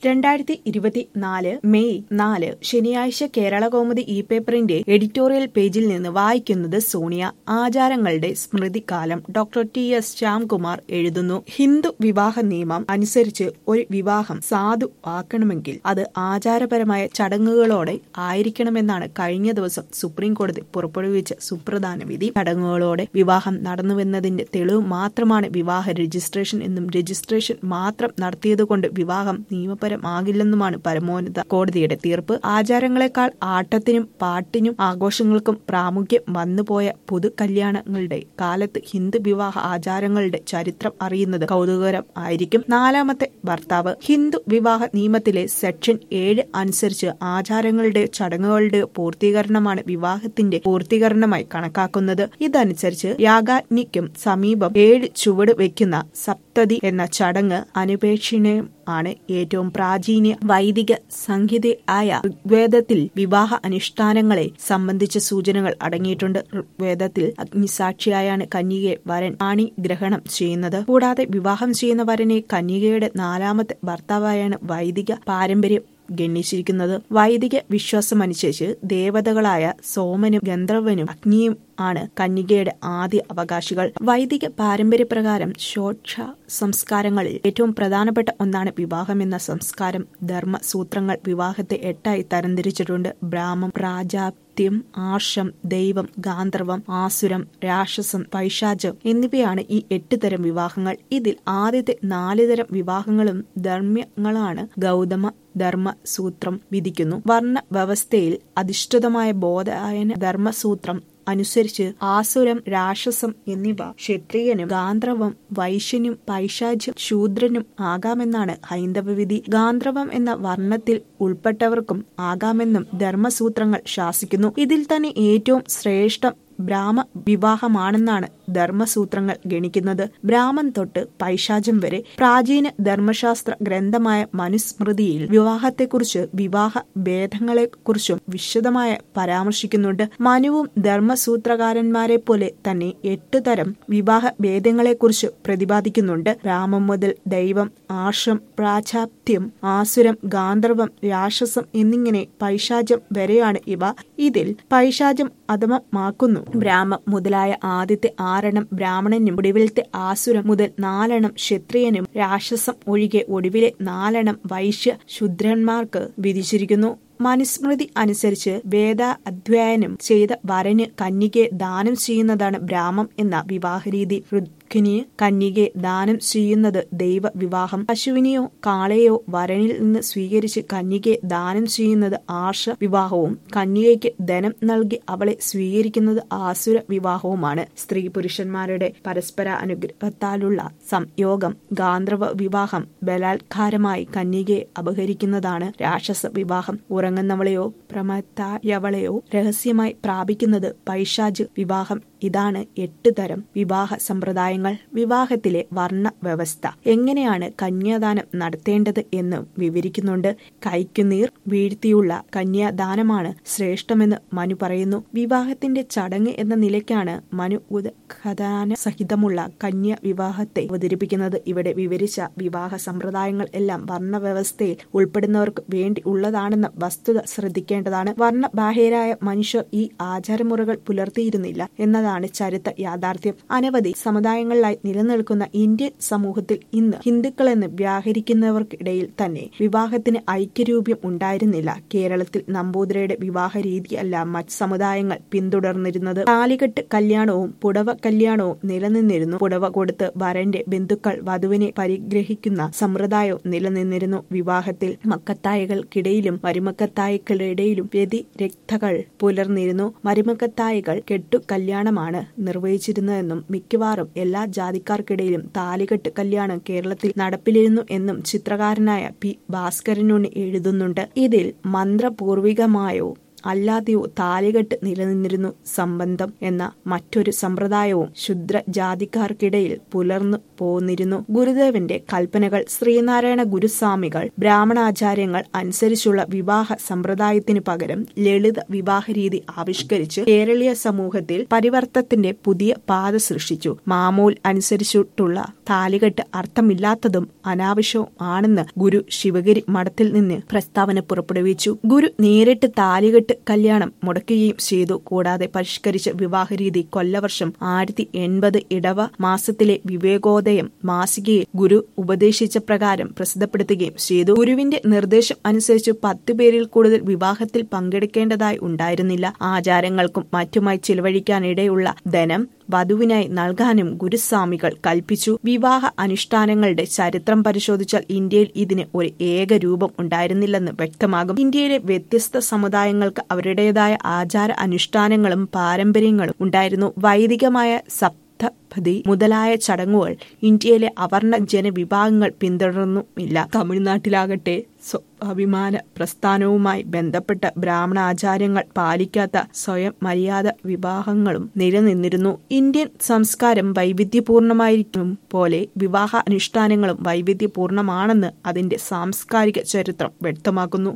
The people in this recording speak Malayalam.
രണ്ടായിരത്തി ഇരുപത്തിനാല് മെയ് നാല് ശനിയാഴ്ച കേരള കൗമുദി ഇ പേപ്പറിന്റെ എഡിറ്റോറിയൽ പേജിൽ നിന്ന് വായിക്കുന്നത് സോണിയ ആചാരങ്ങളുടെ സ്മൃതികാലം ഡോക്ടർ ടി എസ് ശ്യാംകുമാർ എഴുതുന്നു ഹിന്ദു വിവാഹ നിയമം അനുസരിച്ച് ഒരു വിവാഹം സാധു ആക്കണമെങ്കിൽ അത് ആചാരപരമായ ചടങ്ങുകളോടെ ആയിരിക്കണമെന്നാണ് കഴിഞ്ഞ ദിവസം സുപ്രീം കോടതി പുറപ്പെടുവിച്ച സുപ്രധാന വിധി ചടങ്ങുകളോടെ വിവാഹം നടന്നുവെന്നതിന്റെ തെളിവ് മാത്രമാണ് വിവാഹ രജിസ്ട്രേഷൻ എന്നും രജിസ്ട്രേഷൻ മാത്രം നടത്തിയതുകൊണ്ട് വിവാഹം നിയമപരം ആകില്ലെന്നുമാണ് പരമോന്നത കോടതിയുടെ തീർപ്പ് ആചാരങ്ങളെക്കാൾ ആട്ടത്തിനും പാട്ടിനും ആഘോഷങ്ങൾക്കും പ്രാമുഖ്യം വന്നുപോയ പൊതു കല്യാണങ്ങളുടെ കാലത്ത് ഹിന്ദു വിവാഹ ആചാരങ്ങളുടെ ചരിത്രം അറിയുന്നത് കൗതുകരം ആയിരിക്കും നാലാമത്തെ ഭർത്താവ് ഹിന്ദു വിവാഹ നിയമത്തിലെ സെക്ഷൻ ഏഴ് അനുസരിച്ച് ആചാരങ്ങളുടെ ചടങ്ങുകളുടെ പൂർത്തീകരണമാണ് വിവാഹത്തിന്റെ പൂർത്തീകരണമായി കണക്കാക്കുന്നത് ഇതനുസരിച്ച് യാഗാഗ്നിക്കും സമീപം ഏഴ് ചുവട് വെക്കുന്ന സപ്തതി എന്ന ചടങ്ങ് അനുപേക്ഷണീയം ആണ് ഏറ്റവും പ്രാചീന വൈദിക സംഹിതയായ ഋഗ്വേദത്തിൽ വിവാഹ അനുഷ്ഠാനങ്ങളെ സംബന്ധിച്ച സൂചനകൾ അടങ്ങിയിട്ടുണ്ട് ഋഗ്വേദത്തിൽ അഗ്നിസാക്ഷിയായാണ് കന്യകയെ വരൻ ആണി ഗ്രഹണം ചെയ്യുന്നത് കൂടാതെ വിവാഹം ചെയ്യുന്ന വരനെ കന്യകയുടെ നാലാമത്തെ ഭർത്താവായാണ് വൈദിക പാരമ്പര്യം ഗണ്ണിച്ചിരിക്കുന്നത് വൈദിക വിശ്വാസമനുസരിച്ച് ദേവതകളായ സോമനും ഗന്ധർവനും അഗ്നിയും ആണ് കന്യകയുടെ ആദ്യ അവകാശികൾ വൈദിക പാരമ്പര്യപ്രകാരം ശോക്ഷ സംസ്കാരങ്ങളിൽ ഏറ്റവും പ്രധാനപ്പെട്ട ഒന്നാണ് വിവാഹം എന്ന സംസ്കാരം ധർമ്മസൂത്രങ്ങൾ വിവാഹത്തെ എട്ടായി തരംതിരിച്ചിട്ടുണ്ട് ബ്രാഹ്മം പ്രാജാപ്ത്യം ആർഷം ദൈവം ഗാന്ധർവം ആസുരം രാക്ഷസം പൈശാചം എന്നിവയാണ് ഈ എട്ട് തരം വിവാഹങ്ങൾ ഇതിൽ ആദ്യത്തെ നാല് തരം വിവാഹങ്ങളും ധർമ്മ്യങ്ങളാണ് ഗൗതമ ധർമ്മസൂത്രം വിധിക്കുന്നു വർണ്ണ വ്യവസ്ഥയിൽ അധിഷ്ഠിതമായ ബോധായന ധർമ്മസൂത്രം അനുസരിച്ച് ആസുരം രാക്ഷസം എന്നിവ ക്ഷത്രിയനും ഗാന്ധർവം വൈശ്യനും പൈശാച്യം ശൂദ്രനും ആകാമെന്നാണ് ഹൈന്ദവ വിധി ഗാന്ധർവം എന്ന വർണ്ണത്തിൽ ഉൾപ്പെട്ടവർക്കും ആകാമെന്നും ധർമ്മസൂത്രങ്ങൾ ശാസിക്കുന്നു ഇതിൽ തന്നെ ഏറ്റവും ശ്രേഷ്ഠം ബ്രാഹ്മ വിവാഹമാണെന്നാണ് ധർമ്മസൂത്രങ്ങൾ ഗണിക്കുന്നത് ബ്രാഹ്മൺ തൊട്ട് പൈശാചം വരെ പ്രാചീന ധർമ്മശാസ്ത്ര ഗ്രന്ഥമായ മനുസ്മൃതിയിൽ വിവാഹത്തെക്കുറിച്ച് വിവാഹ ഭേദങ്ങളെക്കുറിച്ചും വിശദമായ പരാമർശിക്കുന്നുണ്ട് മനുവും ധർമ്മസൂത്രകാരന്മാരെ പോലെ തന്നെ എട്ട് തരം വിവാഹ ഭേദങ്ങളെക്കുറിച്ച് പ്രതിപാദിക്കുന്നുണ്ട് രാമം മുതൽ ദൈവം ആർഷം പ്രാചാപ്ത്യം ആസുരം ഗാന്ധർവം രാക്ഷസം എന്നിങ്ങനെ പൈശാചം വരെയാണ് ഇവ ഇതിൽ പൈശാചം അധമമാക്കുന്നു ബ്രാഹ്മ മുതലായ ആദ്യത്തെ ആറെണ്ണം ബ്രാഹ്മണനും ഒടുവിലത്തെ ആസുരം മുതൽ നാലെണ്ണം ക്ഷത്രിയനും രാക്ഷസം ഒഴികെ ഒടുവിലെ നാലെണ്ണം വൈശ്യ ശുദ്രന്മാർക്ക് വിധിച്ചിരിക്കുന്നു മനുസ്മൃതി അനുസരിച്ച് വേദ അധ്യയനം ചെയ്ത വരന് കന്യകയെ ദാനം ചെയ്യുന്നതാണ് ബ്രാഹ്മം എന്ന വിവാഹരീതി ഋഗ്ന് കന്യകയെ ദാനം ചെയ്യുന്നത് ദൈവ വിവാഹം പശുവിനെയോ കാളയോ വരനിൽ നിന്ന് സ്വീകരിച്ച് കന്യകയെ ദാനം ചെയ്യുന്നത് ആർഷ വിവാഹവും കന്യകയ്ക്ക് ധനം നൽകി അവളെ സ്വീകരിക്കുന്നത് ആസുര വിവാഹവുമാണ് സ്ത്രീ പുരുഷന്മാരുടെ പരസ്പര അനുഗ്രഹത്താലുള്ള സംയോഗം ഗാന്ധർവ വിവാഹം ബലാത്കാരമായി കന്യകയെ അപഹരിക്കുന്നതാണ് രാക്ഷസ വിവാഹം ഉറങ്ങുന്നവളെയോ പ്രമത്തായവളെയോ രഹസ്യമായി പ്രാപിക്കുന്നത് പൈശാജ് വിവാഹം ഇതാണ് എട്ട് തരം വിവാഹ സമ്പ്രദായങ്ങൾ വിവാഹത്തിലെ വർണ്ണ വ്യവസ്ഥ എങ്ങനെയാണ് കന്യാദാനം നടത്തേണ്ടത് എന്ന് വിവരിക്കുന്നുണ്ട് കൈക്കുനീർ വീഴ്ത്തിയുള്ള കന്യാദാനമാണ് ശ്രേഷ്ഠമെന്ന് മനു പറയുന്നു വിവാഹത്തിന്റെ ചടങ്ങ് എന്ന നിലയ്ക്കാണ് മനു ഉദാന സഹിതമുള്ള കന്യ വിവാഹത്തെ അവതരിപ്പിക്കുന്നത് ഇവിടെ വിവരിച്ച വിവാഹ സമ്പ്രദായങ്ങൾ എല്ലാം വർണ്ണവ്യവസ്ഥയിൽ ഉൾപ്പെടുന്നവർക്ക് വേണ്ടി ഉള്ളതാണെന്ന വസ്തുത ശ്രദ്ധിക്കേണ്ടതാണ് വർണ്ണബാഹ്യരായ മനുഷ്യർ ഈ ആചാരമുറകൾ പുലർത്തിയിരുന്നില്ല എന്നതാണ് എന്നതാണ് ചരിത്ര യാഥാർത്ഥ്യം അനവധി സമുദായങ്ങളിലായി നിലനിൽക്കുന്ന ഇന്ത്യൻ സമൂഹത്തിൽ ഇന്ന് ഹിന്ദുക്കളെന്ന് വ്യാഹരിക്കുന്നവർക്കിടയിൽ തന്നെ വിവാഹത്തിന് ഐക്യരൂപ്യം ഉണ്ടായിരുന്നില്ല കേരളത്തിൽ നമ്പൂതിരയുടെ വിവാഹ രീതിയല്ല മറ്റ് സമുദായങ്ങൾ പിന്തുടർന്നിരുന്നത് താലികെട്ട് കല്യാണവും പുടവ കല്യാണവും നിലനിന്നിരുന്നു പുടവ കൊടുത്ത് വരന്റെ ബന്ധുക്കൾ വധുവിനെ പരിഗ്രഹിക്കുന്ന സമ്പ്രദായവും നിലനിന്നിരുന്നു വിവാഹത്തിൽ മക്കത്തായകൾക്കിടയിലും മരുമക്കത്തായക്കളിടയിലും വ്യതിരക്തകൾ പുലർന്നിരുന്നു മരുമക്കത്തായകൾ കെട്ടു കല്യാണമാണ് നിർവഹിച്ചിരുന്നതെന്നും മിക്കവാറും എല്ലാ ജാതിക്കാർക്കിടയിലും താലികെട്ട് കല്യാണം കേരളത്തിൽ നടപ്പിലിരുന്നു എന്നും ചിത്രകാരനായ പി ഭാസ്കരനുണ്ണി എഴുതുന്നുണ്ട് ഇതിൽ മന്ത്രപൂർവികമായോ അല്ലാതെയോ താലികെട്ട് നിലനിന്നിരുന്നു സംബന്ധം എന്ന മറ്റൊരു സമ്പ്രദായവും ശുദ്ര ജാതിക്കാർക്കിടയിൽ പുലർന്നു പോന്നിരുന്നു ഗുരുദേവന്റെ കൽപ്പനകൾ ശ്രീനാരായണ ഗുരുസ്വാമികൾ ബ്രാഹ്മണാചാര്യങ്ങൾ അനുസരിച്ചുള്ള വിവാഹ സമ്പ്രദായത്തിനു പകരം ലളിത വിവാഹ രീതി ആവിഷ്കരിച്ച് കേരളീയ സമൂഹത്തിൽ പരിവർത്തനത്തിന്റെ പുതിയ പാത സൃഷ്ടിച്ചു മാമൂൽ അനുസരിച്ചിട്ടുള്ള താലികെട്ട് അർത്ഥമില്ലാത്തതും അനാവശ്യവും ആണെന്ന് ഗുരു ശിവഗിരി മഠത്തിൽ നിന്ന് പ്രസ്താവന പുറപ്പെടുവിച്ചു ഗുരു നേരിട്ട് താലികെട്ട് കല്യാണം മുടക്കുകയും ചെയ്തു കൂടാതെ പരിഷ്കരിച്ച വിവാഹരീതി കൊല്ലവർഷം ആയിരത്തി എൺപത് ഇടവ മാസത്തിലെ വിവേകോദയം മാസികയിൽ ഗുരു ഉപദേശിച്ച പ്രകാരം പ്രസിദ്ധപ്പെടുത്തുകയും ചെയ്തു ഗുരുവിന്റെ നിർദ്ദേശം അനുസരിച്ച് പത്തു പേരിൽ കൂടുതൽ വിവാഹത്തിൽ പങ്കെടുക്കേണ്ടതായി ഉണ്ടായിരുന്നില്ല ആചാരങ്ങൾക്കും മറ്റുമായി ചിലവഴിക്കാനിടയുള്ള ധനം വധുവിനായി നൽകാനും ഗുരുസ്വാമികൾ കൽപ്പിച്ചു വിവാഹ അനുഷ്ഠാനങ്ങളുടെ ചരിത്രം പരിശോധിച്ചാൽ ഇന്ത്യയിൽ ഇതിന് ഒരു ഏക രൂപം ഉണ്ടായിരുന്നില്ലെന്ന് വ്യക്തമാകും ഇന്ത്യയിലെ വ്യത്യസ്ത സമുദായങ്ങൾക്ക് അവരുടേതായ ആചാര അനുഷ്ഠാനങ്ങളും പാരമ്പര്യങ്ങളും ഉണ്ടായിരുന്നു വൈദികമായ സപ്തപതി മുതലായ ചടങ്ങുകൾ ഇന്ത്യയിലെ അവർണ ജനവിഭാഗങ്ങൾ പിന്തുടർന്നുമില്ല തമിഴ്നാട്ടിലാകട്ടെ സ്വാഭിമാന പ്രസ്ഥാനവുമായി ബന്ധപ്പെട്ട ബ്രാഹ്മണ ആചാരങ്ങൾ പാലിക്കാത്ത സ്വയം മര്യാദ വിവാഹങ്ങളും നിലനിന്നിരുന്നു ഇന്ത്യൻ സംസ്കാരം വൈവിധ്യപൂർണമായിരിക്കും പോലെ വിവാഹ അനുഷ്ഠാനങ്ങളും വൈവിധ്യപൂർണമാണെന്ന് അതിന്റെ സാംസ്കാരിക ചരിത്രം വ്യക്തമാക്കുന്നു